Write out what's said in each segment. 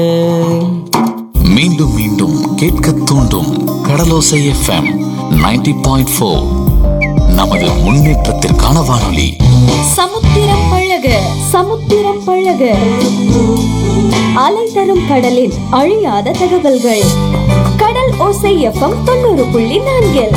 மீண்டும் மீண்டும் கேட்க தூண்டும் கடலோசை எஃப்எம் 90.4 பாயிண்ட் ஃபோர் நமது முன்னேற்றத்திற்கான வானொலி சமுத்திரம் பழக சமுத்திரம் பழக அலை தரும் கடலின் அழியாத தகவல்கள் கடல் ஓசை எஃப்எம் தொண்ணூறு புள்ளி நான்கில்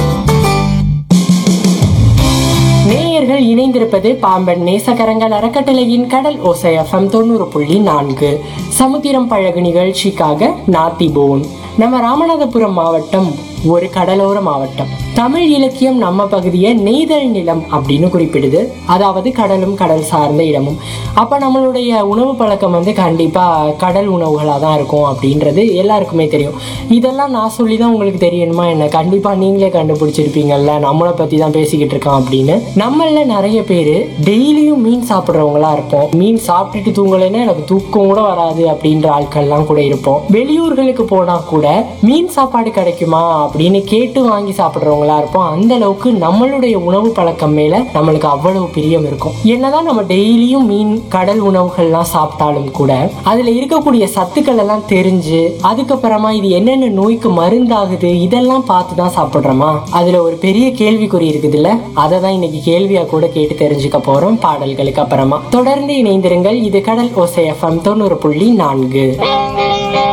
நேயர்கள் இணைந்திருப்பது பாம்பன் நேசகரங்கள் அறக்கட்டளையின் கடல் ஓசை எஃப்எம் தொண்ணூறு புள்ளி நான்கு சமுத்திரம் பழகு நிகழ்ச்சிக்காக நாத்திபோன் நம்ம ராமநாதபுரம் மாவட்டம் ஒரு கடலோர மாவட்டம் தமிழ் இலக்கியம் நம்ம பகுதியை நெய்தல் நிலம் அப்படின்னு குறிப்பிடுது அதாவது கடலும் கடல் சார்ந்த இடமும் அப்ப நம்மளுடைய உணவு பழக்கம் வந்து கண்டிப்பா கடல் உணவுகளாக தான் இருக்கும் அப்படின்றது எல்லாருக்குமே தெரியும் இதெல்லாம் நான் சொல்லி தான் உங்களுக்கு தெரியணுமா என்ன கண்டிப்பா நீங்களே கண்டுபிடிச்சிருப்பீங்கல்ல நம்மளை பத்தி தான் பேசிக்கிட்டு இருக்கோம் அப்படின்னு நம்மள நிறைய பேர் டெய்லியும் மீன் சாப்பிட்றவங்களா இருப்போம் மீன் சாப்பிட்டுட்டு தூங்கலைன்னா எனக்கு தூக்கம் கூட வராது அப்படின்ற ஆட்கள்லாம் கூட இருப்போம் வெளியூர்களுக்கு போனா கூட மீன் சாப்பாடு கிடைக்குமா அப்படின்னு கேட்டு வாங்கி சாப்பிட்றவங்களா இருப்போம் அந்த அளவுக்கு நம்மளுடைய உணவு பழக்கம் மேல நம்மளுக்கு அவ்வளவு பிரியம் இருக்கும் என்னதான் நம்ம டெய்லியும் மீன் கடல் உணவுகள்லாம் சாப்பிட்டாலும் கூட அதுல இருக்கக்கூடிய சத்துக்கள் எல்லாம் தெரிஞ்சு அதுக்கப்புறமா இது என்னென்ன நோய்க்கு மருந்தாகுது இதெல்லாம் பார்த்து தான் சாப்பிட்றோமா அதுல ஒரு பெரிய கேள்விக்குறி இருக்குதுல்ல அதை தான் இன்னைக்கு கேள்வியா கூட கேட்டு தெரிஞ்சுக்க போறோம் பாடல்களுக்கு அப்புறமா தொடர்ந்து இணைந்திருங்கள் இது கடல் ஓசை எஃப்எம் தொண்ணூறு புள்ளி நான்கு